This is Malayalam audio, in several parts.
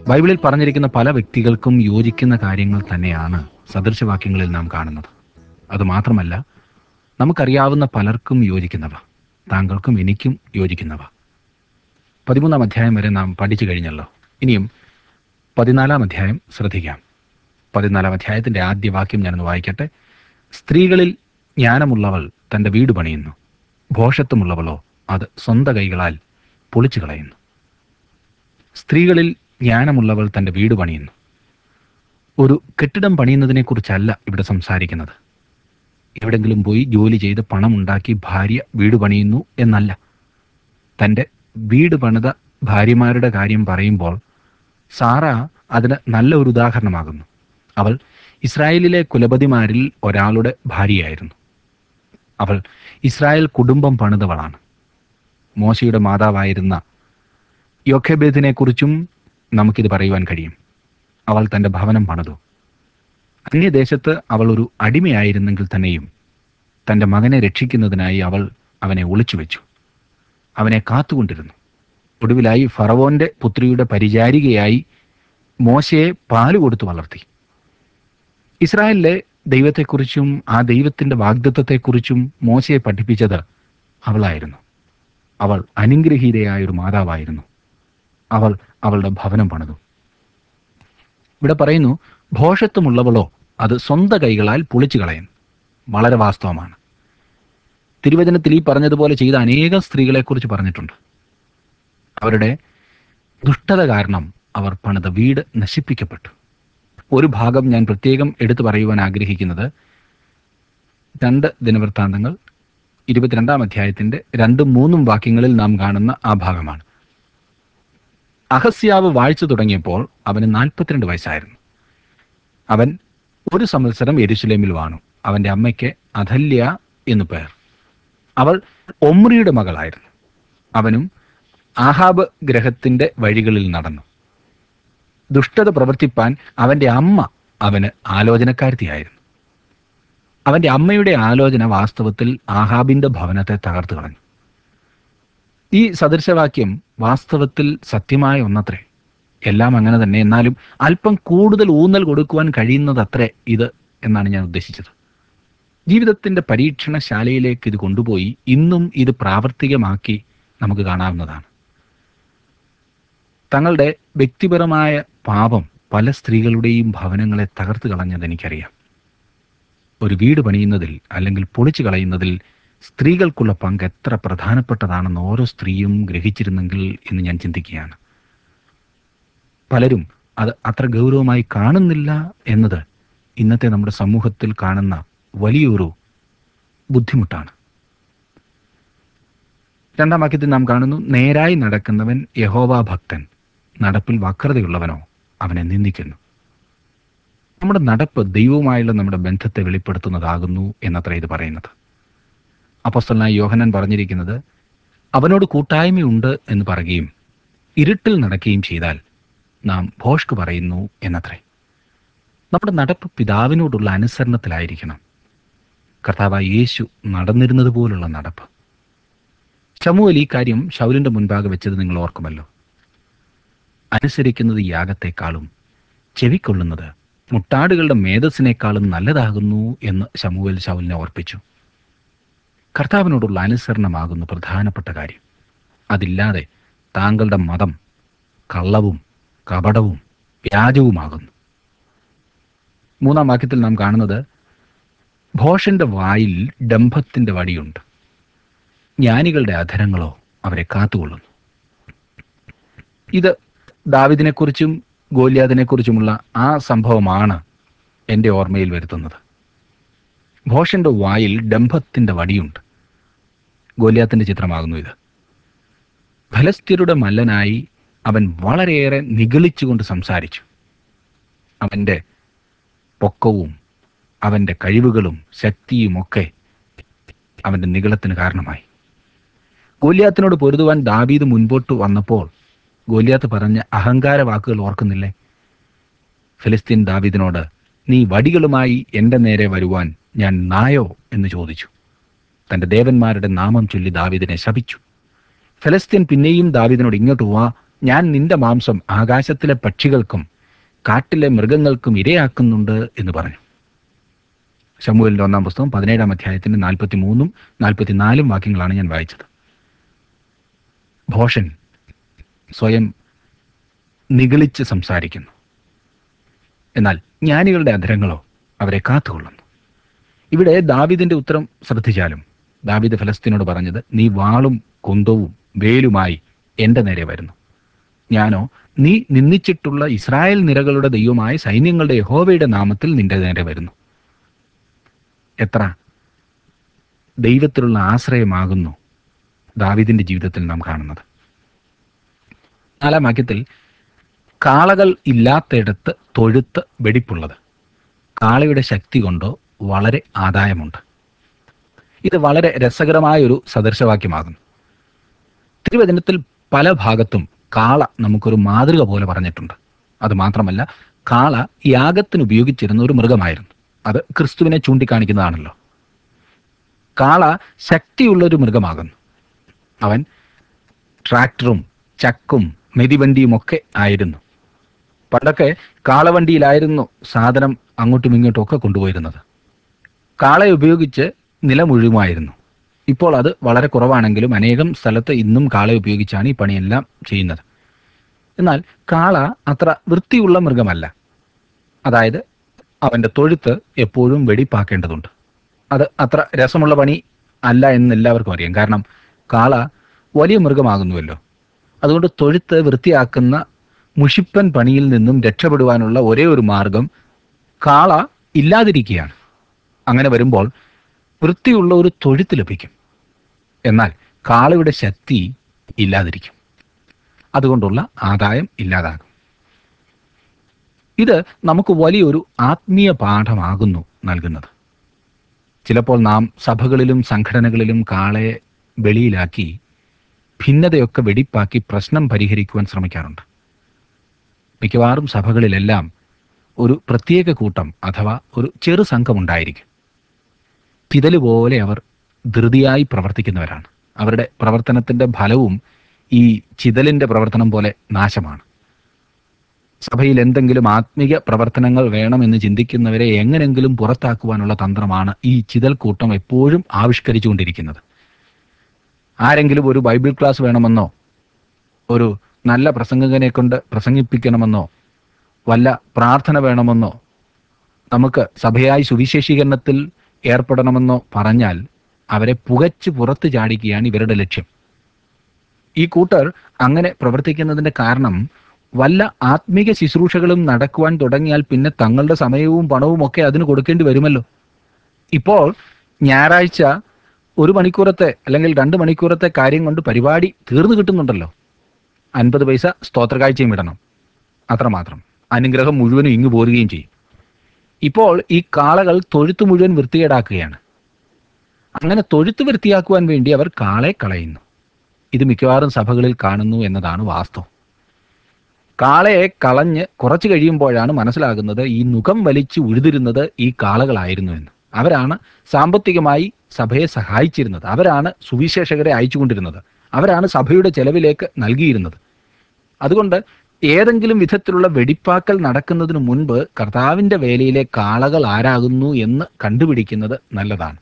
ബൈബിളിൽ പറഞ്ഞിരിക്കുന്ന പല വ്യക്തികൾക്കും യോജിക്കുന്ന കാര്യങ്ങൾ തന്നെയാണ് സദൃശവാക്യങ്ങളിൽ നാം കാണുന്നത് അതുമാത്രമല്ല നമുക്കറിയാവുന്ന പലർക്കും യോജിക്കുന്നവ താങ്കൾക്കും എനിക്കും യോജിക്കുന്നവ പതിമൂന്നാം അധ്യായം വരെ നാം പഠിച്ചു കഴിഞ്ഞല്ലോ ഇനിയും പതിനാലാം അധ്യായം ശ്രദ്ധിക്കാം പതിനാലാം അധ്യായത്തിന്റെ ആദ്യ വാക്യം ഞാനൊന്ന് വായിക്കട്ടെ സ്ത്രീകളിൽ ജ്ഞാനമുള്ളവൾ തന്റെ വീട് പണിയുന്നു ഭോഷത്വമുള്ളവളോ അത് സ്വന്തം കൈകളാൽ പൊളിച്ചു കളയുന്നു സ്ത്രീകളിൽ ജ്ഞാനമുള്ളവൾ തന്റെ വീട് പണിയുന്നു ഒരു കെട്ടിടം പണിയുന്നതിനെ കുറിച്ചല്ല ഇവിടെ സംസാരിക്കുന്നത് എവിടെങ്കിലും പോയി ജോലി ചെയ്ത് പണമുണ്ടാക്കി ഭാര്യ വീട് പണിയുന്നു എന്നല്ല തൻ്റെ വീട് പണിത ഭാര്യമാരുടെ കാര്യം പറയുമ്പോൾ സാറ അതിന് നല്ല ഒരു ഉദാഹരണമാകുന്നു അവൾ ഇസ്രായേലിലെ കുലപതിമാരിൽ ഒരാളുടെ ഭാര്യയായിരുന്നു അവൾ ഇസ്രായേൽ കുടുംബം പണിതവളാണ് മോശയുടെ മാതാവായിരുന്ന യോഖബേദിനെ കുറിച്ചും നമുക്കിത് പറയുവാൻ കഴിയും അവൾ തൻ്റെ ഭവനം പണിതു അന്യദേശത്ത് അവൾ ഒരു അടിമയായിരുന്നെങ്കിൽ തന്നെയും തൻ്റെ മകനെ രക്ഷിക്കുന്നതിനായി അവൾ അവനെ ഒളിച്ചു വെച്ചു അവനെ കാത്തുകൊണ്ടിരുന്നു ഒടുവിലായി ഫറവോന്റെ പുത്രിയുടെ പരിചാരികയായി മോശയെ പാല് കൊടുത്തു വളർത്തി ഇസ്രായേലിലെ ദൈവത്തെക്കുറിച്ചും ആ ദൈവത്തിന്റെ വാഗ്ദത്വത്തെക്കുറിച്ചും മോശയെ പഠിപ്പിച്ചത് അവളായിരുന്നു അവൾ അനുഗ്രഹീതയായ ഒരു മാതാവായിരുന്നു അവൾ അവളുടെ ഭവനം പണിതു ഇവിടെ പറയുന്നു ഭോഷത്വമുള്ളവളോ അത് സ്വന്തം കൈകളാൽ പൊളിച്ചു കളയുന്നു വളരെ വാസ്തവമാണ് തിരുവചനത്തിൽ ഈ പറഞ്ഞതുപോലെ ചെയ്ത അനേകം സ്ത്രീകളെക്കുറിച്ച് പറഞ്ഞിട്ടുണ്ട് അവരുടെ ദുഷ്ടത കാരണം അവർ പണിത വീട് നശിപ്പിക്കപ്പെട്ടു ഒരു ഭാഗം ഞാൻ പ്രത്യേകം എടുത്തു പറയുവാൻ ആഗ്രഹിക്കുന്നത് രണ്ട് ദിനവൃത്താന്തങ്ങൾ ഇരുപത്തിരണ്ടാം അധ്യായത്തിന്റെ രണ്ടും മൂന്നും വാക്യങ്ങളിൽ നാം കാണുന്ന ആ ഭാഗമാണ് അഹസ്യാവ് വാഴ്ച തുടങ്ങിയപ്പോൾ അവന് നാൽപ്പത്തിരണ്ട് വയസ്സായിരുന്നു അവൻ ഒരു സംവത്സരം എരുശലേമിൽ വാണു അവന്റെ അമ്മയ്ക്ക് അധല്യ എന്നു പേർ അവൾ ഒമ്രിയുടെ മകളായിരുന്നു അവനും ആഹാബ് ഗ്രഹത്തിന്റെ വഴികളിൽ നടന്നു ദുഷ്ടത പ്രവർത്തിപ്പാൻ അവന്റെ അമ്മ അവന് ആലോചനക്കാരത്തിയായിരുന്നു അവന്റെ അമ്മയുടെ ആലോചന വാസ്തവത്തിൽ ആഹാബിന്റെ ഭവനത്തെ തകർത്തു കളഞ്ഞു ഈ സദൃശവാക്യം വാസ്തവത്തിൽ സത്യമായ ഒന്നത്രേ എല്ലാം അങ്ങനെ തന്നെ എന്നാലും അല്പം കൂടുതൽ ഊന്നൽ കൊടുക്കുവാൻ കഴിയുന്നതത്രേ ഇത് എന്നാണ് ഞാൻ ഉദ്ദേശിച്ചത് ജീവിതത്തിന്റെ പരീക്ഷണശാലയിലേക്ക് ഇത് കൊണ്ടുപോയി ഇന്നും ഇത് പ്രാവർത്തികമാക്കി നമുക്ക് കാണാവുന്നതാണ് തങ്ങളുടെ വ്യക്തിപരമായ പാപം പല സ്ത്രീകളുടെയും ഭവനങ്ങളെ തകർത്ത് കളഞ്ഞത് എനിക്കറിയാം ഒരു വീട് പണിയുന്നതിൽ അല്ലെങ്കിൽ പൊളിച്ചു കളയുന്നതിൽ സ്ത്രീകൾക്കുള്ള പങ്ക് എത്ര പ്രധാനപ്പെട്ടതാണെന്ന് ഓരോ സ്ത്രീയും ഗ്രഹിച്ചിരുന്നെങ്കിൽ എന്ന് ഞാൻ ചിന്തിക്കുകയാണ് പലരും അത് അത്ര ഗൗരവമായി കാണുന്നില്ല എന്നത് ഇന്നത്തെ നമ്മുടെ സമൂഹത്തിൽ കാണുന്ന വലിയൊരു ബുദ്ധിമുട്ടാണ് രണ്ടാം വാക്യത്തിൽ നാം കാണുന്നു നേരായി നടക്കുന്നവൻ യഹോവ ഭക്തൻ നടപ്പിൽ വക്രതയുള്ളവനോ അവനെ നിന്ദിക്കുന്നു നമ്മുടെ നടപ്പ് ദൈവവുമായുള്ള നമ്മുടെ ബന്ധത്തെ വെളിപ്പെടുത്തുന്നതാകുന്നു എന്നത്ര ഇത് പറയുന്നത് അപ്പസ്തലനായ യോഹനൻ പറഞ്ഞിരിക്കുന്നത് അവനോട് കൂട്ടായ്മയുണ്ട് എന്ന് പറയുകയും ഇരുട്ടിൽ നടക്കുകയും ചെയ്താൽ നാം ഭോഷ്ക് പറയുന്നു എന്നത്രേ നമ്മുടെ നടപ്പ് പിതാവിനോടുള്ള അനുസരണത്തിലായിരിക്കണം കർത്താവായ യേശു നടന്നിരുന്നത് പോലുള്ള നടപ്പ് ശമുവൽ ഈ കാര്യം ശൗലിന്റെ മുൻപാകെ വെച്ചത് നിങ്ങൾ ഓർക്കുമല്ലോ അനുസരിക്കുന്നത് യാഗത്തെക്കാളും ചെവിക്കൊള്ളുന്നത് മുട്ടാടുകളുടെ മേധസ്സിനേക്കാളും നല്ലതാകുന്നു എന്ന് ശമുവേൽ ശൗലിനെ ഓർപ്പിച്ചു കർത്താവിനോടുള്ള അനുസരണമാകുന്നു പ്രധാനപ്പെട്ട കാര്യം അതില്ലാതെ താങ്കളുടെ മതം കള്ളവും കപടവും വ്യാജവുമാകുന്നു മൂന്നാം വാക്യത്തിൽ നാം കാണുന്നത് ഭോഷന്റെ വായിൽ ഡംഭത്തിന്റെ വടിയുണ്ട് ജ്ഞാനികളുടെ അധരങ്ങളോ അവരെ കാത്തുകൊള്ളുന്നു ഇത് ദാവിദിനെക്കുറിച്ചും ഗോല്യാദിനെക്കുറിച്ചുമുള്ള ആ സംഭവമാണ് എൻ്റെ ഓർമ്മയിൽ വരുത്തുന്നത് ഭോഷന്റെ വായിൽ ഡംഭത്തിന്റെ വടിയുണ്ട് ഗോല്യാത്തിന്റെ ചിത്രമാകുന്നു ഇത് ഫലസ്തീരുടെ മല്ലനായി അവൻ വളരെയേറെ നിഗളിച്ചുകൊണ്ട് സംസാരിച്ചു അവൻ്റെ പൊക്കവും അവൻ്റെ കഴിവുകളും ശക്തിയുമൊക്കെ അവൻ്റെ നിഗളത്തിന് കാരണമായി ഗോല്യാത്തിനോട് പൊരുതുവാൻ ദാവീദ് മുൻപോട്ട് വന്നപ്പോൾ ഗോല്യാത്ത് പറഞ്ഞ അഹങ്കാര വാക്കുകൾ ഓർക്കുന്നില്ലേ ഫിലിസ്തീൻ ദാവീദിനോട് നീ വടികളുമായി എൻ്റെ നേരെ വരുവാൻ ഞാൻ നായോ എന്ന് ചോദിച്ചു തൻ്റെ ദേവന്മാരുടെ നാമം ചൊല്ലി ദാവീദിനെ ശപിച്ചു ഫലസ്തീൻ പിന്നെയും ദാവീദിനോട് ഇങ്ങോട്ട് വാ ഞാൻ നിന്റെ മാംസം ആകാശത്തിലെ പക്ഷികൾക്കും കാട്ടിലെ മൃഗങ്ങൾക്കും ഇരയാക്കുന്നുണ്ട് എന്ന് പറഞ്ഞു ശമുവലിന്റെ ഒന്നാം പുസ്തകം പതിനേഴാം അധ്യായത്തിന്റെ നാൽപ്പത്തി മൂന്നും നാൽപ്പത്തിനാലും വാക്യങ്ങളാണ് ഞാൻ വായിച്ചത് ഭോഷൻ സ്വയം നിഗളിച്ച് സംസാരിക്കുന്നു എന്നാൽ ജ്ഞാനികളുടെ അധരങ്ങളോ അവരെ കാത്തുകൊള്ളുന്നു ഇവിടെ ദാവിദിന്റെ ഉത്തരം ശ്രദ്ധിച്ചാലും ദാവിദ് ഫലസ്തീനോട് പറഞ്ഞത് നീ വാളും കുന്തവും വേലുമായി എന്റെ നേരെ വരുന്നു ഞാനോ നീ നിന്ദിച്ചിട്ടുള്ള ഇസ്രായേൽ നിരകളുടെ ദൈവമായ സൈന്യങ്ങളുടെ യഹോവയുടെ നാമത്തിൽ നിന്റെ നേരെ വരുന്നു എത്ര ദൈവത്തിലുള്ള ആശ്രയമാകുന്നു ദാവിദിന്റെ ജീവിതത്തിൽ നാം കാണുന്നത് നാലാം വാക്യത്തിൽ കാളകൾ ഇല്ലാത്തയിടത്ത് തൊഴുത്ത് വെടിപ്പുള്ളത് കാളയുടെ ശക്തി കൊണ്ടോ വളരെ ആദായമുണ്ട് ഇത് വളരെ രസകരമായ ഒരു സദൃശവാക്യമാകുന്നു തിരുവചനത്തിൽ പല ഭാഗത്തും കാള നമുക്കൊരു മാതൃക പോലെ പറഞ്ഞിട്ടുണ്ട് അത് മാത്രമല്ല കാള യാഗത്തിന് ഉപയോഗിച്ചിരുന്ന ഒരു മൃഗമായിരുന്നു അത് ക്രിസ്തുവിനെ ചൂണ്ടിക്കാണിക്കുന്നതാണല്ലോ കാള ശക്തിയുള്ള ഒരു മൃഗമാകുന്നു അവൻ ട്രാക്ടറും ചക്കും മെതിവണ്ടിയും ഒക്കെ ആയിരുന്നു പണ്ടൊക്കെ കാളവണ്ടിയിലായിരുന്നു സാധനം അങ്ങോട്ടും ഇങ്ങോട്ടും ഒക്കെ കൊണ്ടുപോയിരുന്നത് കാളയെ ഉപയോഗിച്ച് നിലമുഴുമായിരുന്നു ഇപ്പോൾ അത് വളരെ കുറവാണെങ്കിലും അനേകം സ്ഥലത്ത് ഇന്നും കാളയെ ഉപയോഗിച്ചാണ് ഈ പണിയെല്ലാം ചെയ്യുന്നത് എന്നാൽ കാള അത്ര വൃത്തിയുള്ള മൃഗമല്ല അതായത് അവൻ്റെ തൊഴുത്ത് എപ്പോഴും വെടിപ്പാക്കേണ്ടതുണ്ട് അത് അത്ര രസമുള്ള പണി അല്ല എന്ന് എല്ലാവർക്കും അറിയാം കാരണം കാള വലിയ മൃഗമാകുന്നുവല്ലോ അതുകൊണ്ട് തൊഴുത്ത് വൃത്തിയാക്കുന്ന മുഷിപ്പൻ പണിയിൽ നിന്നും രക്ഷപ്പെടുവാനുള്ള ഒരേ ഒരു മാർഗം കാള ഇല്ലാതിരിക്കുകയാണ് അങ്ങനെ വരുമ്പോൾ വൃത്തിയുള്ള ഒരു തൊഴുത്ത് ലഭിക്കും എന്നാൽ കാളയുടെ ശക്തി ഇല്ലാതിരിക്കും അതുകൊണ്ടുള്ള ആദായം ഇല്ലാതാകും ഇത് നമുക്ക് വലിയൊരു ആത്മീയ പാഠമാകുന്നു നൽകുന്നത് ചിലപ്പോൾ നാം സഭകളിലും സംഘടനകളിലും കാളയെ വെളിയിലാക്കി ഭിന്നതയൊക്കെ വെടിപ്പാക്കി പ്രശ്നം പരിഹരിക്കുവാൻ ശ്രമിക്കാറുണ്ട് മിക്കവാറും സഭകളിലെല്ലാം ഒരു പ്രത്യേക കൂട്ടം അഥവാ ഒരു ചെറു സംഘം ഉണ്ടായിരിക്കും പിതല് പോലെ അവർ ധൃതിയായി പ്രവർത്തിക്കുന്നവരാണ് അവരുടെ പ്രവർത്തനത്തിന്റെ ഫലവും ഈ ചിതലിന്റെ പ്രവർത്തനം പോലെ നാശമാണ് സഭയിൽ എന്തെങ്കിലും ആത്മീക പ്രവർത്തനങ്ങൾ വേണമെന്ന് ചിന്തിക്കുന്നവരെ എങ്ങനെങ്കിലും പുറത്താക്കുവാനുള്ള തന്ത്രമാണ് ഈ ചിതൽ കൂട്ടം എപ്പോഴും ആവിഷ്കരിച്ചുകൊണ്ടിരിക്കുന്നത് ആരെങ്കിലും ഒരു ബൈബിൾ ക്ലാസ് വേണമെന്നോ ഒരു നല്ല പ്രസംഗകനെ കൊണ്ട് പ്രസംഗിപ്പിക്കണമെന്നോ വല്ല പ്രാർത്ഥന വേണമെന്നോ നമുക്ക് സഭയായി സുവിശേഷീകരണത്തിൽ ഏർപ്പെടണമെന്നോ പറഞ്ഞാൽ അവരെ പുകച്ച് പുറത്തു ചാടിക്കുകയാണ് ഇവരുടെ ലക്ഷ്യം ഈ കൂട്ടർ അങ്ങനെ പ്രവർത്തിക്കുന്നതിന്റെ കാരണം വല്ല ആത്മീക ശുശ്രൂഷകളും നടക്കുവാൻ തുടങ്ങിയാൽ പിന്നെ തങ്ങളുടെ സമയവും പണവും ഒക്കെ അതിന് കൊടുക്കേണ്ടി വരുമല്ലോ ഇപ്പോൾ ഞായറാഴ്ച ഒരു മണിക്കൂറത്തെ അല്ലെങ്കിൽ രണ്ട് മണിക്കൂറത്തെ കാര്യം കൊണ്ട് പരിപാടി തീർന്നു കിട്ടുന്നുണ്ടല്ലോ അൻപത് പൈസ സ്തോത്രകാഴ്ചയും ഇടണം അത്രമാത്രം അനുഗ്രഹം മുഴുവനും ഇങ്ങു പോരുകയും ചെയ്യും ഇപ്പോൾ ഈ കാളകൾ തൊഴുത്ത് മുഴുവൻ വൃത്തികേടാക്കുകയാണ് അങ്ങനെ തൊഴുത്ത് വൃത്തിയാക്കുവാൻ വേണ്ടി അവർ കാളെ കളയുന്നു ഇത് മിക്കവാറും സഭകളിൽ കാണുന്നു എന്നതാണ് വാസ്തവം കാളയെ കളഞ്ഞ് കുറച്ച് കഴിയുമ്പോഴാണ് മനസ്സിലാകുന്നത് ഈ മുഖം വലിച്ച് ഉഴുതിരുന്നത് ഈ കാളകളായിരുന്നു എന്ന് അവരാണ് സാമ്പത്തികമായി സഭയെ സഹായിച്ചിരുന്നത് അവരാണ് സുവിശേഷകരെ അയച്ചുകൊണ്ടിരുന്നത് അവരാണ് സഭയുടെ ചെലവിലേക്ക് നൽകിയിരുന്നത് അതുകൊണ്ട് ഏതെങ്കിലും വിധത്തിലുള്ള വെടിപ്പാക്കൽ നടക്കുന്നതിന് മുൻപ് കർത്താവിന്റെ വേലയിലെ കാളകൾ ആരാകുന്നു എന്ന് കണ്ടുപിടിക്കുന്നത് നല്ലതാണ്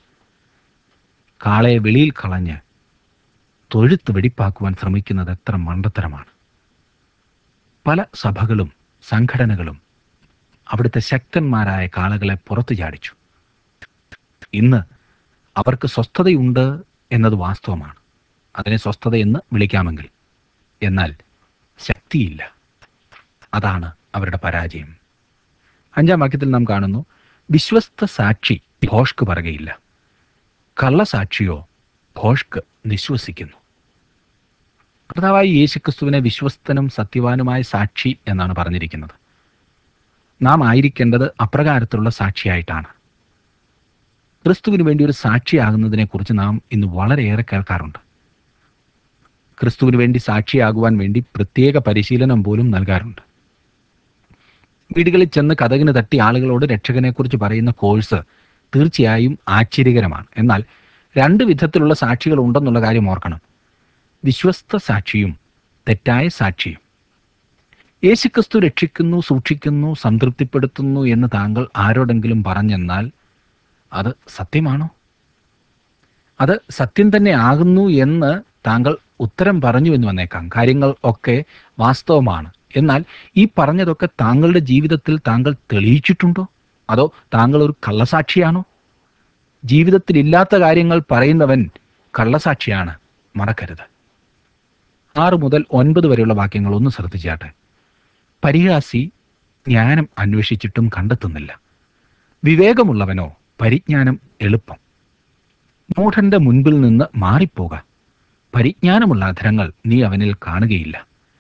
കാളയെ വെളിയിൽ കളഞ്ഞ് തൊഴുത്ത് വെടിപ്പാക്കുവാൻ ശ്രമിക്കുന്നത് എത്ര മണ്ടത്തരമാണ് പല സഭകളും സംഘടനകളും അവിടുത്തെ ശക്തന്മാരായ കാളകളെ പുറത്തു ചാടിച്ചു ഇന്ന് അവർക്ക് സ്വസ്ഥതയുണ്ട് എന്നത് വാസ്തവമാണ് അതിനെ സ്വസ്ഥത എന്ന് വിളിക്കാമെങ്കിൽ എന്നാൽ ശക്തിയില്ല അതാണ് അവരുടെ പരാജയം അഞ്ചാം വാക്യത്തിൽ നാം കാണുന്നു വിശ്വസ്ത സാക്ഷി ഭോഷ്ക്ക് പറയുകയില്ല കള്ളസാക്ഷിയോ ഭോഷ്ക്ക് നിശ്വസിക്കുന്നു കർത്താവായി യേശുക്രിസ്തുവിനെ വിശ്വസ്തനും സത്യവാനുമായ സാക്ഷി എന്നാണ് പറഞ്ഞിരിക്കുന്നത് നാം ആയിരിക്കേണ്ടത് അപ്രകാരത്തിലുള്ള സാക്ഷിയായിട്ടാണ് ക്രിസ്തുവിന് വേണ്ടി ഒരു സാക്ഷിയാകുന്നതിനെക്കുറിച്ച് നാം ഇന്ന് വളരെയേറെ കേൾക്കാറുണ്ട് ക്രിസ്തുവിന് വേണ്ടി സാക്ഷിയാകുവാൻ വേണ്ടി പ്രത്യേക പരിശീലനം പോലും നൽകാറുണ്ട് വീടുകളിൽ ചെന്ന് കഥകിന് തട്ടി ആളുകളോട് രക്ഷകനെക്കുറിച്ച് പറയുന്ന കോഴ്സ് തീർച്ചയായും ആശ്ചര്യകരമാണ് എന്നാൽ രണ്ട് വിധത്തിലുള്ള സാക്ഷികൾ ഉണ്ടെന്നുള്ള കാര്യം ഓർക്കണം വിശ്വസ്ത സാക്ഷിയും തെറ്റായ സാക്ഷിയും യേശുക്രിസ്തു രക്ഷിക്കുന്നു സൂക്ഷിക്കുന്നു സംതൃപ്തിപ്പെടുത്തുന്നു എന്ന് താങ്കൾ ആരോടെങ്കിലും പറഞ്ഞെന്നാൽ അത് സത്യമാണോ അത് സത്യം തന്നെ ആകുന്നു എന്ന് താങ്കൾ ഉത്തരം പറഞ്ഞു എന്ന് വന്നേക്കാം കാര്യങ്ങൾ ഒക്കെ വാസ്തവമാണ് എന്നാൽ ഈ പറഞ്ഞതൊക്കെ താങ്കളുടെ ജീവിതത്തിൽ താങ്കൾ തെളിയിച്ചിട്ടുണ്ടോ അതോ താങ്കൾ ഒരു കള്ളസാക്ഷിയാണോ ജീവിതത്തിൽ ഇല്ലാത്ത കാര്യങ്ങൾ പറയുന്നവൻ കള്ളസാക്ഷിയാണ് മറക്കരുത് ആറ് മുതൽ ഒൻപത് വരെയുള്ള വാക്യങ്ങൾ ഒന്ന് ശ്രദ്ധിച്ചാട്ടെ പരിഹാസി ജ്ഞാനം അന്വേഷിച്ചിട്ടും കണ്ടെത്തുന്നില്ല വിവേകമുള്ളവനോ പരിജ്ഞാനം എളുപ്പം മൂഢന്റെ മുൻപിൽ നിന്ന് മാറിപ്പോക പരിജ്ഞാനമുള്ള അധരങ്ങൾ നീ അവനിൽ കാണുകയില്ല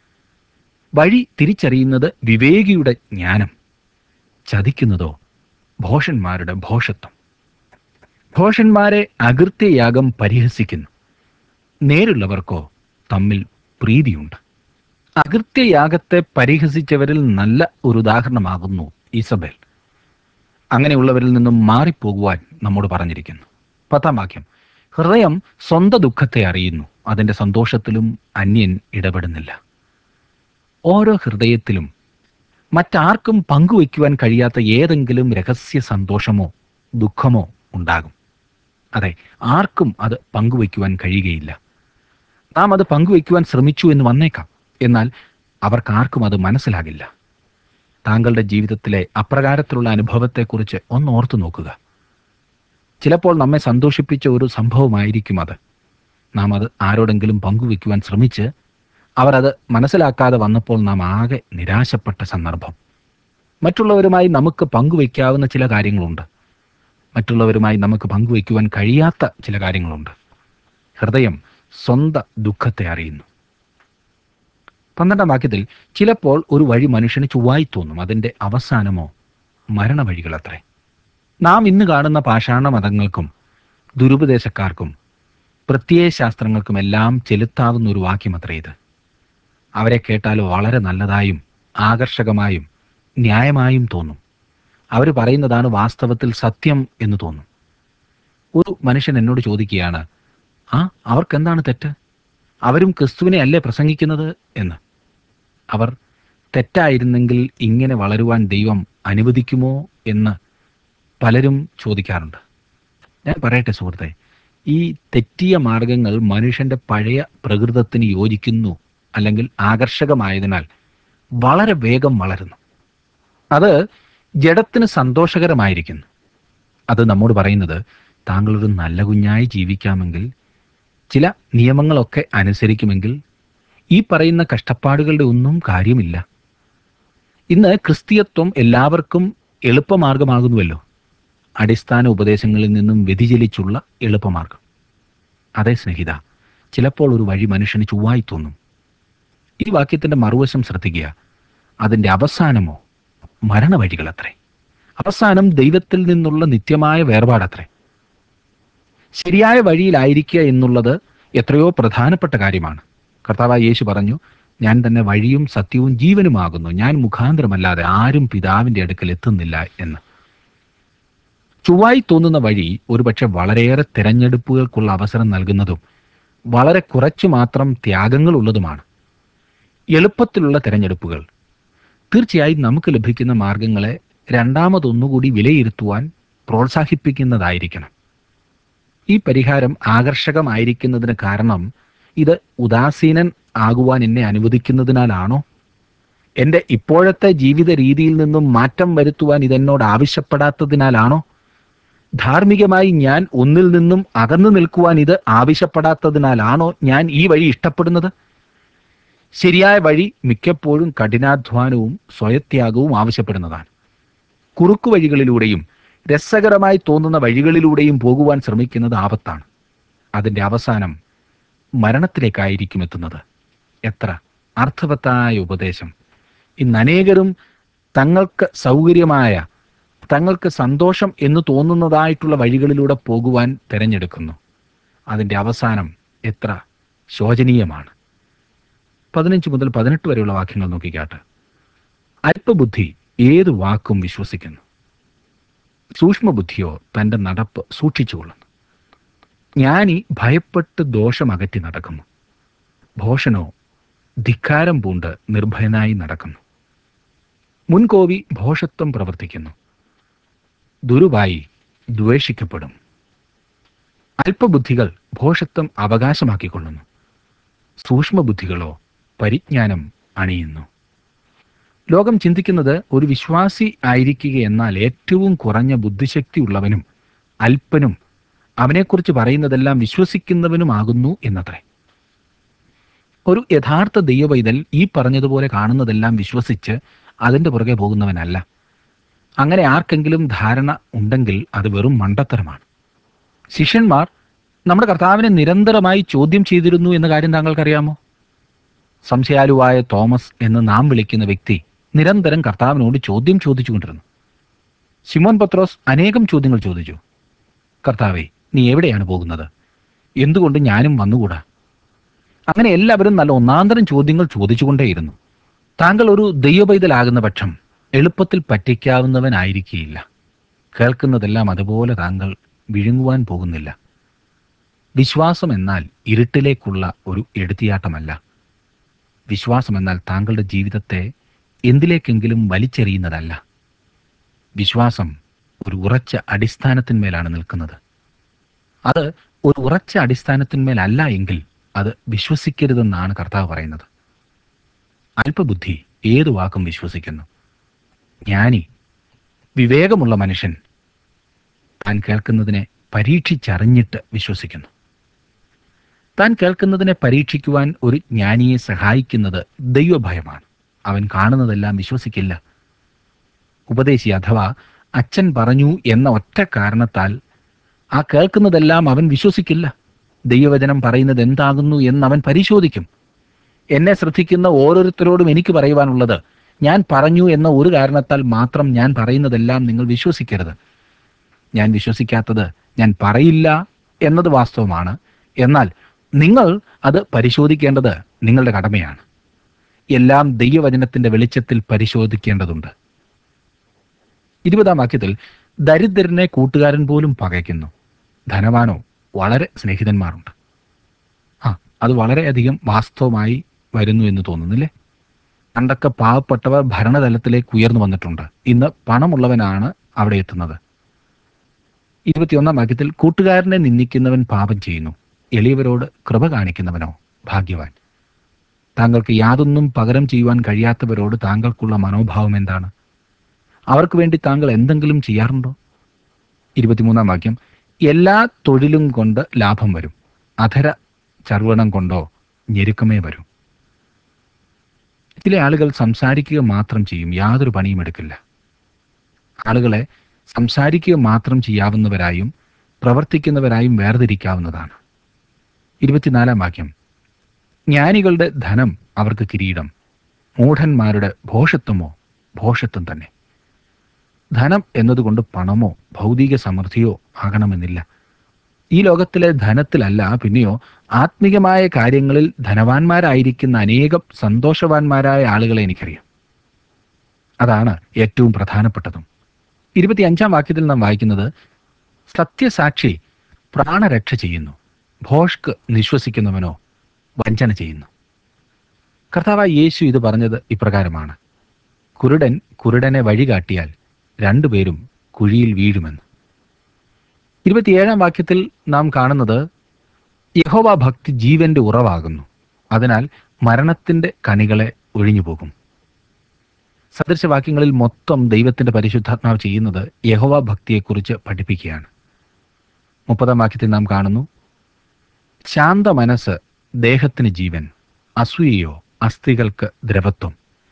വഴി തിരിച്ചറിയുന്നത് വിവേകിയുടെ ജ്ഞാനം ചതിക്കുന്നതോ ഭോഷന്മാരുടെ ഭോഷത്വം ഭോഷന്മാരെ അകൃത്യയാഗം പരിഹസിക്കുന്നു നേരുള്ളവർക്കോ തമ്മിൽ പ്രീതിയുണ്ട് അകൃത്യയാഗത്തെ പരിഹസിച്ചവരിൽ നല്ല ഒരു ഉദാഹരണമാകുന്നു ഈസബേൽ അങ്ങനെയുള്ളവരിൽ നിന്നും മാറിപ്പോകുവാൻ നമ്മോട് പറഞ്ഞിരിക്കുന്നു പത്താം വാക്യം ഹൃദയം സ്വന്തം ദുഃഖത്തെ അറിയുന്നു അതിൻ്റെ സന്തോഷത്തിലും അന്യൻ ഇടപെടുന്നില്ല ഓരോ ഹൃദയത്തിലും മറ്റാർക്കും പങ്കുവയ്ക്കുവാൻ കഴിയാത്ത ഏതെങ്കിലും രഹസ്യ സന്തോഷമോ ദുഃഖമോ ഉണ്ടാകും അതെ ആർക്കും അത് പങ്കുവയ്ക്കുവാൻ കഴിയുകയില്ല നാം അത് പങ്കുവയ്ക്കുവാൻ ശ്രമിച്ചു എന്ന് വന്നേക്കാം എന്നാൽ അവർക്കാർക്കും അത് മനസ്സിലാകില്ല താങ്കളുടെ ജീവിതത്തിലെ അപ്രകാരത്തിലുള്ള അനുഭവത്തെക്കുറിച്ച് ഒന്ന് ഓർത്തു നോക്കുക ചിലപ്പോൾ നമ്മെ സന്തോഷിപ്പിച്ച ഒരു സംഭവമായിരിക്കും അത് നാം അത് ആരോടെങ്കിലും പങ്കുവയ്ക്കുവാൻ ശ്രമിച്ച് അവർ അത് മനസ്സിലാക്കാതെ വന്നപ്പോൾ നാം ആകെ നിരാശപ്പെട്ട സന്ദർഭം മറ്റുള്ളവരുമായി നമുക്ക് പങ്കുവയ്ക്കാവുന്ന ചില കാര്യങ്ങളുണ്ട് മറ്റുള്ളവരുമായി നമുക്ക് പങ്കുവയ്ക്കുവാൻ കഴിയാത്ത ചില കാര്യങ്ങളുണ്ട് ഹൃദയം സ്വന്ത ദുഃഖത്തെ അറിയുന്നു പന്ത്രണ്ടാം വാക്യത്തിൽ ചിലപ്പോൾ ഒരു വഴി മനുഷ്യന് ചൊവ്വായി തോന്നും അതിൻ്റെ അവസാനമോ മരണവഴികളത്രേ നാം ഇന്ന് കാണുന്ന പാഷാണ മതങ്ങൾക്കും ദുരുപദേശക്കാർക്കും പ്രത്യയശാസ്ത്രങ്ങൾക്കുമെല്ലാം ചെലുത്താവുന്ന ഒരു വാക്യമത്രേ ഇത് അവരെ കേട്ടാൽ വളരെ നല്ലതായും ആകർഷകമായും ന്യായമായും തോന്നും അവർ പറയുന്നതാണ് വാസ്തവത്തിൽ സത്യം എന്ന് തോന്നും ഒരു മനുഷ്യൻ എന്നോട് ചോദിക്കുകയാണ് ആ അവർക്കെന്താണ് തെറ്റ് അവരും ക്രിസ്തുവിനെ അല്ലേ പ്രസംഗിക്കുന്നത് എന്ന് അവർ തെറ്റായിരുന്നെങ്കിൽ ഇങ്ങനെ വളരുവാൻ ദൈവം അനുവദിക്കുമോ എന്ന് പലരും ചോദിക്കാറുണ്ട് ഞാൻ പറയട്ടെ സുഹൃത്തെ ഈ തെറ്റിയ മാർഗങ്ങൾ മനുഷ്യന്റെ പഴയ പ്രകൃതത്തിന് യോജിക്കുന്നു അല്ലെങ്കിൽ ആകർഷകമായതിനാൽ വളരെ വേഗം വളരുന്നു അത് ജഡത്തിന് സന്തോഷകരമായിരിക്കുന്നു അത് നമ്മോട് പറയുന്നത് താങ്കളൊരു നല്ല കുഞ്ഞായി ജീവിക്കാമെങ്കിൽ ചില നിയമങ്ങളൊക്കെ അനുസരിക്കുമെങ്കിൽ ഈ പറയുന്ന കഷ്ടപ്പാടുകളുടെ ഒന്നും കാര്യമില്ല ഇന്ന് ക്രിസ്തീയത്വം എല്ലാവർക്കും എളുപ്പമാർഗമാകുന്നുവല്ലോ അടിസ്ഥാന ഉപദേശങ്ങളിൽ നിന്നും വ്യതിചലിച്ചുള്ള എളുപ്പമാർഗം അതേ സ്നേഹിത ചിലപ്പോൾ ഒരു വഴി മനുഷ്യന് ചൊവ്വായി തോന്നും ഈ വാക്യത്തിന്റെ മറുവശം ശ്രദ്ധിക്കുക അതിന്റെ അവസാനമോ മരണവഴികളത്രേ അവസാനം ദൈവത്തിൽ നിന്നുള്ള നിത്യമായ വേർപാടത്രേ ശരിയായ വഴിയിലായിരിക്കുക എന്നുള്ളത് എത്രയോ പ്രധാനപ്പെട്ട കാര്യമാണ് കർത്താവായ യേശു പറഞ്ഞു ഞാൻ തന്നെ വഴിയും സത്യവും ജീവനുമാകുന്നു ഞാൻ മുഖാന്തരമല്ലാതെ ആരും പിതാവിന്റെ അടുക്കൽ എത്തുന്നില്ല എന്ന് ചൊവ്വായി തോന്നുന്ന വഴി ഒരുപക്ഷെ വളരെയേറെ തിരഞ്ഞെടുപ്പുകൾക്കുള്ള അവസരം നൽകുന്നതും വളരെ കുറച്ചു മാത്രം ത്യാഗങ്ങളുള്ളതുമാണ് എളുപ്പത്തിലുള്ള തിരഞ്ഞെടുപ്പുകൾ തീർച്ചയായും നമുക്ക് ലഭിക്കുന്ന മാർഗങ്ങളെ രണ്ടാമതൊന്നുകൂടി വിലയിരുത്തുവാൻ പ്രോത്സാഹിപ്പിക്കുന്നതായിരിക്കണം ഈ പരിഹാരം ആകർഷകമായിരിക്കുന്നതിന് കാരണം ഇത് ഉദാസീനൻ ആകുവാൻ എന്നെ അനുവദിക്കുന്നതിനാലാണോ എൻ്റെ ഇപ്പോഴത്തെ ജീവിത രീതിയിൽ നിന്നും മാറ്റം വരുത്തുവാൻ ഇതെന്നോട് ആവശ്യപ്പെടാത്തതിനാലാണോ ധാർമ്മികമായി ഞാൻ ഒന്നിൽ നിന്നും അകന്നു നിൽക്കുവാൻ ഇത് ആവശ്യപ്പെടാത്തതിനാലാണോ ഞാൻ ഈ വഴി ഇഷ്ടപ്പെടുന്നത് ശരിയായ വഴി മിക്കപ്പോഴും കഠിനാധ്വാനവും സ്വയത്യാഗവും ആവശ്യപ്പെടുന്നതാണ് കുറുക്കു വഴികളിലൂടെയും രസകരമായി തോന്നുന്ന വഴികളിലൂടെയും പോകുവാൻ ശ്രമിക്കുന്നത് ആപത്താണ് അതിൻ്റെ അവസാനം മരണത്തിലേക്കായിരിക്കും എത്തുന്നത് എത്ര അർത്ഥവത്തായ ഉപദേശം ഇന്ന് അനേകരും തങ്ങൾക്ക് സൗകര്യമായ തങ്ങൾക്ക് സന്തോഷം എന്ന് തോന്നുന്നതായിട്ടുള്ള വഴികളിലൂടെ പോകുവാൻ തിരഞ്ഞെടുക്കുന്നു അതിൻ്റെ അവസാനം എത്ര ശോചനീയമാണ് പതിനഞ്ച് മുതൽ പതിനെട്ട് വരെയുള്ള വാക്യങ്ങൾ നോക്കിക്കാട്ട് അല്പബുദ്ധി ഏത് വാക്കും വിശ്വസിക്കുന്നു സൂക്ഷ്മബുദ്ധിയോ തൻ്റെ നടപ്പ് സൂക്ഷിച്ചുകൊള്ളുന്നു ജ്ഞാനി ഭയപ്പെട്ട് ദോഷം അകറ്റി നടക്കുന്നു ഭോഷനോ ധിക്കാരം പൂണ്ട് നിർഭയനായി നടക്കുന്നു മുൻകോപി ഭോഷത്വം പ്രവർത്തിക്കുന്നു ദുരുവായി ദ്വേഷിക്കപ്പെടും അല്പബുദ്ധികൾ ഭോഷത്വം അവകാശമാക്കിക്കൊള്ളുന്നു സൂക്ഷ്മബുദ്ധികളോ പരിജ്ഞാനം അണിയുന്നു ലോകം ചിന്തിക്കുന്നത് ഒരു വിശ്വാസി ആയിരിക്കുക എന്നാൽ ഏറ്റവും കുറഞ്ഞ ബുദ്ധിശക്തി ഉള്ളവനും അല്പനും അവനെക്കുറിച്ച് പറയുന്നതെല്ലാം വിശ്വസിക്കുന്നവനുമാകുന്നു എന്നത്രേ ഒരു യഥാർത്ഥ ദൈവവൈതൽ ഈ പറഞ്ഞതുപോലെ കാണുന്നതെല്ലാം വിശ്വസിച്ച് അതിൻ്റെ പുറകെ പോകുന്നവനല്ല അങ്ങനെ ആർക്കെങ്കിലും ധാരണ ഉണ്ടെങ്കിൽ അത് വെറും മണ്ടത്തരമാണ് ശിഷ്യന്മാർ നമ്മുടെ കർത്താവിനെ നിരന്തരമായി ചോദ്യം ചെയ്തിരുന്നു എന്ന കാര്യം താങ്കൾക്കറിയാമോ സംശയാലുവായ തോമസ് എന്ന് നാം വിളിക്കുന്ന വ്യക്തി നിരന്തരം കർത്താവിനോട് ചോദ്യം ചോദിച്ചുകൊണ്ടിരുന്നു ശിമോൻ പത്രോസ് അനേകം ചോദ്യങ്ങൾ ചോദിച്ചു കർത്താവെ നീ എവിടെയാണ് പോകുന്നത് എന്തുകൊണ്ട് ഞാനും വന്നുകൂടാ അങ്ങനെ എല്ലാവരും നല്ല ഒന്നാന്തരം ചോദ്യങ്ങൾ ചോദിച്ചുകൊണ്ടേയിരുന്നു താങ്കൾ ഒരു ദൈവപൈതലാകുന്ന പക്ഷം എളുപ്പത്തിൽ പറ്റിക്കാവുന്നവനായിരിക്കില്ല കേൾക്കുന്നതെല്ലാം അതുപോലെ താങ്കൾ വിഴുങ്ങുവാൻ പോകുന്നില്ല വിശ്വാസം എന്നാൽ ഇരുട്ടിലേക്കുള്ള ഒരു എടുത്തിയാട്ടമല്ല വിശ്വാസം എന്നാൽ താങ്കളുടെ ജീവിതത്തെ എന്തിലേക്കെങ്കിലും വലിച്ചെറിയുന്നതല്ല വിശ്വാസം ഒരു ഉറച്ച അടിസ്ഥാനത്തിന്മേലാണ് നിൽക്കുന്നത് അത് ഒരു ഉറച്ച അടിസ്ഥാനത്തിന്മേലല്ല എങ്കിൽ അത് വിശ്വസിക്കരുതെന്നാണ് കർത്താവ് പറയുന്നത് അല്പബുദ്ധി ഏതു വാക്കും വിശ്വസിക്കുന്നു ജ്ഞാനി വിവേകമുള്ള മനുഷ്യൻ താൻ കേൾക്കുന്നതിനെ പരീക്ഷിച്ചറിഞ്ഞിട്ട് വിശ്വസിക്കുന്നു താൻ കേൾക്കുന്നതിനെ പരീക്ഷിക്കുവാൻ ഒരു ജ്ഞാനിയെ സഹായിക്കുന്നത് ദൈവഭയമാണ് അവൻ കാണുന്നതെല്ലാം വിശ്വസിക്കില്ല ഉപദേശി അഥവാ അച്ഛൻ പറഞ്ഞു എന്ന ഒറ്റ കാരണത്താൽ ആ കേൾക്കുന്നതെല്ലാം അവൻ വിശ്വസിക്കില്ല ദൈവവചനം പറയുന്നത് എന്താകുന്നു എന്ന് അവൻ പരിശോധിക്കും എന്നെ ശ്രദ്ധിക്കുന്ന ഓരോരുത്തരോടും എനിക്ക് പറയുവാനുള്ളത് ഞാൻ പറഞ്ഞു എന്ന ഒരു കാരണത്താൽ മാത്രം ഞാൻ പറയുന്നതെല്ലാം നിങ്ങൾ വിശ്വസിക്കരുത് ഞാൻ വിശ്വസിക്കാത്തത് ഞാൻ പറയില്ല എന്നത് വാസ്തവമാണ് എന്നാൽ നിങ്ങൾ അത് പരിശോധിക്കേണ്ടത് നിങ്ങളുടെ കടമയാണ് എല്ലാം ദൈവവചനത്തിന്റെ വെളിച്ചത്തിൽ പരിശോധിക്കേണ്ടതുണ്ട് ഇരുപതാം വാക്യത്തിൽ ദരിദ്രനെ കൂട്ടുകാരൻ പോലും പകയ്ക്കുന്നു ധനവാനോ വളരെ സ്നേഹിതന്മാരുണ്ട് ആ അത് വളരെയധികം വാസ്തവമായി വരുന്നു എന്ന് തോന്നുന്നില്ലേ പണ്ടൊക്കെ പാവപ്പെട്ടവർ ഭരണതലത്തിലേക്ക് ഉയർന്നു വന്നിട്ടുണ്ട് ഇന്ന് പണമുള്ളവനാണ് അവിടെ എത്തുന്നത് ഇരുപത്തിയൊന്നാം വാക്യത്തിൽ കൂട്ടുകാരനെ നിന്ദിക്കുന്നവൻ പാപം ചെയ്യുന്നു എളിയവരോട് കൃപ കാണിക്കുന്നവനോ ഭാഗ്യവാൻ താങ്കൾക്ക് യാതൊന്നും പകരം ചെയ്യുവാൻ കഴിയാത്തവരോട് താങ്കൾക്കുള്ള മനോഭാവം എന്താണ് അവർക്ക് വേണ്ടി താങ്കൾ എന്തെങ്കിലും ചെയ്യാറുണ്ടോ ഇരുപത്തിമൂന്നാം വാക്യം എല്ലാ തൊഴിലും കൊണ്ട് ലാഭം വരും അധര ചർവണം കൊണ്ടോ ഞെരുക്കമേ വരും ചില ആളുകൾ സംസാരിക്കുക മാത്രം ചെയ്യും യാതൊരു പണിയും എടുക്കില്ല ആളുകളെ സംസാരിക്കുക മാത്രം ചെയ്യാവുന്നവരായും പ്രവർത്തിക്കുന്നവരായും വേർതിരിക്കാവുന്നതാണ് ഇരുപത്തിനാലാം വാക്യം ജ്ഞാനികളുടെ ധനം അവർക്ക് കിരീടം മൂഢന്മാരുടെ ഭോഷത്വമോ ഭോഷത്വം തന്നെ ധനം എന്നതുകൊണ്ട് പണമോ ഭൗതിക സമൃദ്ധിയോ ആകണമെന്നില്ല ഈ ലോകത്തിലെ ധനത്തിലല്ല പിന്നെയോ ആത്മികമായ കാര്യങ്ങളിൽ ധനവാന്മാരായിരിക്കുന്ന അനേകം സന്തോഷവാന്മാരായ ആളുകളെ എനിക്കറിയാം അതാണ് ഏറ്റവും പ്രധാനപ്പെട്ടതും ഇരുപത്തിയഞ്ചാം വാക്യത്തിൽ നാം വായിക്കുന്നത് സത്യസാക്ഷി പ്രാണരക്ഷ ചെയ്യുന്നു ഭോഷ്ക് നിശ്വസിക്കുന്നവനോ വഞ്ചന ചെയ്യുന്നു കർത്താവായ യേശു ഇത് പറഞ്ഞത് ഇപ്രകാരമാണ് കുരുടൻ കുരുടനെ വഴികാട്ടിയാൽ രണ്ടുപേരും കുഴിയിൽ വീഴുമെന്ന് ഇരുപത്തിയേഴാം വാക്യത്തിൽ നാം കാണുന്നത് യഹോവ ഭക്തി ജീവന്റെ ഉറവാകുന്നു അതിനാൽ മരണത്തിന്റെ കണികളെ ഒഴിഞ്ഞുപോകും സദൃശവാക്യങ്ങളിൽ മൊത്തം ദൈവത്തിന്റെ പരിശുദ്ധാത്മാവ് ചെയ്യുന്നത് യഹോവ ഭക്തിയെക്കുറിച്ച് പഠിപ്പിക്കുകയാണ് മുപ്പതാം വാക്യത്തിൽ നാം കാണുന്നു ശാന്ത മനസ്സ് ദേഹത്തിന് ജീവൻ അസൂയയോ അസ്ഥികൾക്ക് ദ്രവത്വം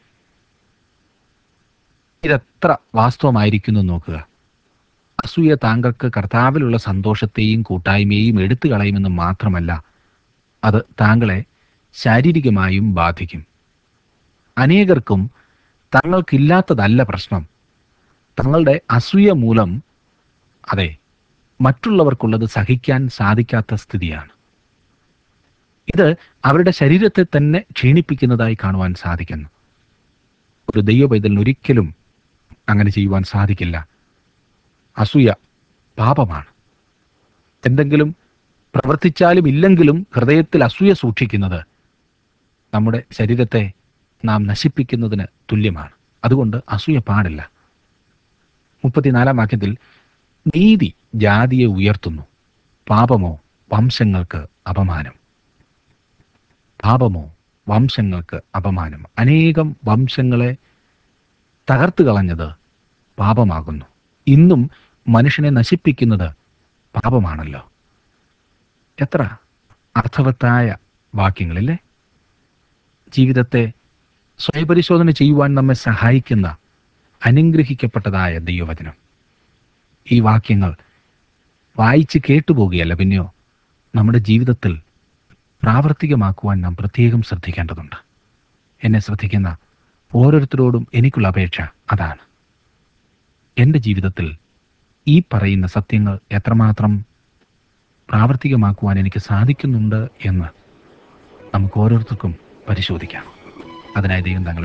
ഇതെത്ര വാസ്തവമായിരിക്കുന്നു എന്ന് നോക്കുക അസൂയ താങ്കൾക്ക് കർത്താവിലുള്ള സന്തോഷത്തെയും കൂട്ടായ്മയെയും എടുത്തു കളയുമെന്ന് മാത്രമല്ല അത് താങ്കളെ ശാരീരികമായും ബാധിക്കും അനേകർക്കും തങ്ങൾക്കില്ലാത്തതല്ല പ്രശ്നം തങ്ങളുടെ അസൂയ മൂലം അതെ മറ്റുള്ളവർക്കുള്ളത് സഹിക്കാൻ സാധിക്കാത്ത സ്ഥിതിയാണ് ഇത് അവരുടെ ശരീരത്തെ തന്നെ ക്ഷീണിപ്പിക്കുന്നതായി കാണുവാൻ സാധിക്കുന്നു ഒരു ദൈവപൈതലിന് ഒരിക്കലും അങ്ങനെ ചെയ്യുവാൻ സാധിക്കില്ല അസൂയ പാപമാണ് എന്തെങ്കിലും പ്രവർത്തിച്ചാലും ഇല്ലെങ്കിലും ഹൃദയത്തിൽ അസൂയ സൂക്ഷിക്കുന്നത് നമ്മുടെ ശരീരത്തെ നാം നശിപ്പിക്കുന്നതിന് തുല്യമാണ് അതുകൊണ്ട് അസൂയ പാടില്ല മുപ്പത്തിനാലാം വാക്യത്തിൽ നീതി ജാതിയെ ഉയർത്തുന്നു പാപമോ വംശങ്ങൾക്ക് അപമാനം പാപമോ വംശങ്ങൾക്ക് അപമാനം അനേകം വംശങ്ങളെ തകർത്തു കളഞ്ഞത് പാപമാകുന്നു ഇന്നും മനുഷ്യനെ നശിപ്പിക്കുന്നത് പാപമാണല്ലോ എത്ര അർത്ഥവത്തായ വാക്യങ്ങളില്ലേ ജീവിതത്തെ സ്വയപരിശോധന ചെയ്യുവാൻ നമ്മെ സഹായിക്കുന്ന അനുഗ്രഹിക്കപ്പെട്ടതായ ദൈവവചനം ഈ വാക്യങ്ങൾ വായിച്ച് കേട്ടുപോകുകയല്ല പിന്നെയോ നമ്മുടെ ജീവിതത്തിൽ പ്രാവർത്തികമാക്കുവാൻ നാം പ്രത്യേകം ശ്രദ്ധിക്കേണ്ടതുണ്ട് എന്നെ ശ്രദ്ധിക്കുന്ന ഓരോരുത്തരോടും എനിക്കുള്ള അപേക്ഷ അതാണ് എൻ്റെ ജീവിതത്തിൽ ഈ പറയുന്ന സത്യങ്ങൾ എത്രമാത്രം പ്രാവർത്തികമാക്കുവാൻ എനിക്ക് സാധിക്കുന്നുണ്ട് എന്ന് നമുക്ക് ഓരോരുത്തർക്കും പരിശോധിക്കാം അതിനായി ദൈവം തങ്ങളെ